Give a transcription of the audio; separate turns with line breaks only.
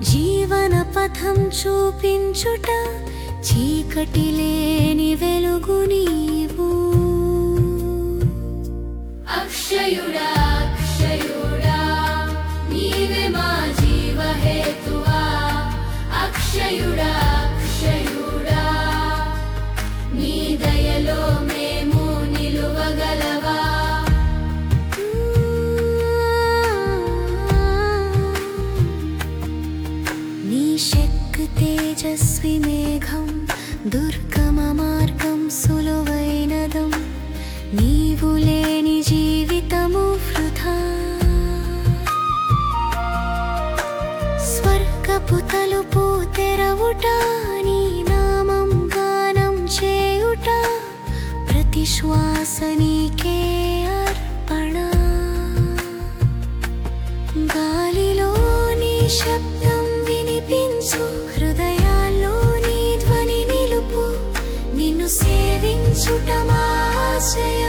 జీవన పథం చూపించుట చీకటి లేని వెలుగు నీవు
అక్షయుడా అక్షయుడా నీవే మా జీవ హేతువా అక్షయుడా అక్షయుడా నీ దయలో మేము నిలువగలవా
నీ శక్తి తేజస్వి మేఘం దుర్గమ మార్గం సులువైనదం నీవు లేని జీవితము వృధా స్వర్గపు తలుపు తెరవుట నీ నామం గానం చేయుట ప్రతి శ్వాస నీకే అర్పణ గాలిలో నీ శబ్దం వినిపించు హృదయాల్లో నీ ధ్వని నిలుపు నిన్ను సేవించుట మా ఆశయం